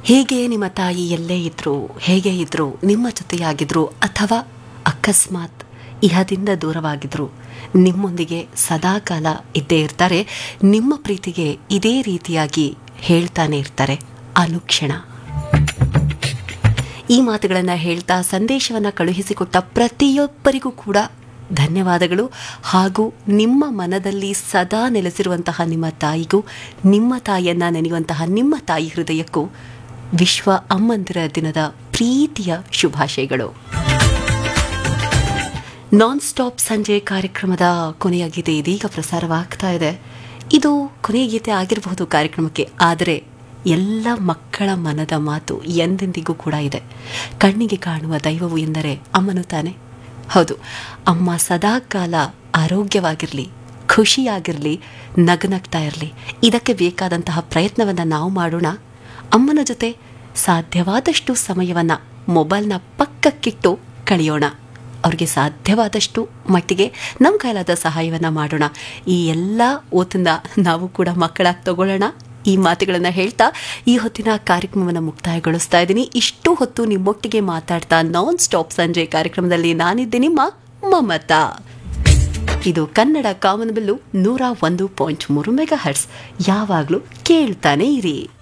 ಹೇಗೆ ನಿಮ್ಮ ತಾಯಿ ಎಲ್ಲೇ ಇದ್ರು ಹೇಗೆ ಇದ್ರು ನಿಮ್ಮ ಜೊತೆಯಾಗಿದ್ರು ಅಥವಾ ಅಕಸ್ಮಾತ್ ಇಹದಿಂದ ದೂರವಾಗಿದ್ರು ನಿಮ್ಮೊಂದಿಗೆ ಸದಾಕಾಲ ಇದ್ದೇ ಇರ್ತಾರೆ ನಿಮ್ಮ ಪ್ರೀತಿಗೆ ಇದೇ ರೀತಿಯಾಗಿ ಹೇಳ್ತಾನೆ ಇರ್ತಾರೆ ಅನುಕ್ಷಣ ಈ ಮಾತುಗಳನ್ನು ಹೇಳ್ತಾ ಸಂದೇಶವನ್ನು ಕಳುಹಿಸಿಕೊಟ್ಟ ಪ್ರತಿಯೊಬ್ಬರಿಗೂ ಕೂಡ ಧನ್ಯವಾದಗಳು ಹಾಗೂ ನಿಮ್ಮ ಮನದಲ್ಲಿ ಸದಾ ನೆಲೆಸಿರುವಂತಹ ನಿಮ್ಮ ತಾಯಿಗೂ ನಿಮ್ಮ ತಾಯಿಯನ್ನ ನೆನೆಯುವಂತಹ ನಿಮ್ಮ ತಾಯಿ ಹೃದಯಕ್ಕೂ ವಿಶ್ವ ಅಮ್ಮಂದಿರ ದಿನದ ಪ್ರೀತಿಯ ಶುಭಾಶಯಗಳು ನಾನ್ ಸ್ಟಾಪ್ ಸಂಜೆ ಕಾರ್ಯಕ್ರಮದ ಕೊನೆಯ ಗೀತೆ ಇದೀಗ ಪ್ರಸಾರವಾಗ್ತಾ ಇದೆ ಇದು ಕೊನೆಯ ಗೀತೆ ಆಗಿರಬಹುದು ಕಾರ್ಯಕ್ರಮಕ್ಕೆ ಆದರೆ ಎಲ್ಲ ಮಕ್ಕಳ ಮನದ ಮಾತು ಎಂದೆಂದಿಗೂ ಕೂಡ ಇದೆ ಕಣ್ಣಿಗೆ ಕಾಣುವ ದೈವವು ಎಂದರೆ ಅಮ್ಮನು ತಾನೆ ಹೌದು ಅಮ್ಮ ಸದಾಕಾಲ ಆರೋಗ್ಯವಾಗಿರಲಿ ಖುಷಿಯಾಗಿರಲಿ ನಗನಗ್ತಾ ಇರಲಿ ಇದಕ್ಕೆ ಬೇಕಾದಂತಹ ಪ್ರಯತ್ನವನ್ನು ನಾವು ಮಾಡೋಣ ಅಮ್ಮನ ಜೊತೆ ಸಾಧ್ಯವಾದಷ್ಟು ಸಮಯವನ್ನು ಮೊಬೈಲ್ನ ಪಕ್ಕಕ್ಕಿಟ್ಟು ಕಳೆಯೋಣ ಅವ್ರಿಗೆ ಸಾಧ್ಯವಾದಷ್ಟು ಮಟ್ಟಿಗೆ ನಮ್ಮ ಕೈಲಾದ ಸಹಾಯವನ್ನು ಮಾಡೋಣ ಈ ಎಲ್ಲ ಓತನ್ನ ನಾವು ಕೂಡ ಮಕ್ಕಳಾಗಿ ತಗೊಳ್ಳೋಣ ಈ ಮಾತುಗಳನ್ನು ಹೇಳ್ತಾ ಈ ಹೊತ್ತಿನ ಕಾರ್ಯಕ್ರಮವನ್ನು ಮುಕ್ತಾಯಗೊಳಿಸ್ತಾ ಇದ್ದೀನಿ ಇಷ್ಟು ಹೊತ್ತು ನಿಮ್ಮೊಟ್ಟಿಗೆ ಮಾತಾಡ್ತಾ ನಾನ್ ಸ್ಟಾಪ್ ಸಂಜೆ ಕಾರ್ಯಕ್ರಮದಲ್ಲಿ ನಾನಿದ್ದೆ ನಿಮ್ಮ ಮಮತಾ ಇದು ಕನ್ನಡ ಕಾಮನಬಿಲ್ಲು ನೂರ ಒಂದು ಪಾಯಿಂಟ್ ಮೂರು ಮೆಗಾ ಹರ್ಟ್ಸ್ ಯಾವಾಗಲೂ ಕೇಳ್ತಾನೆ ಇರಿ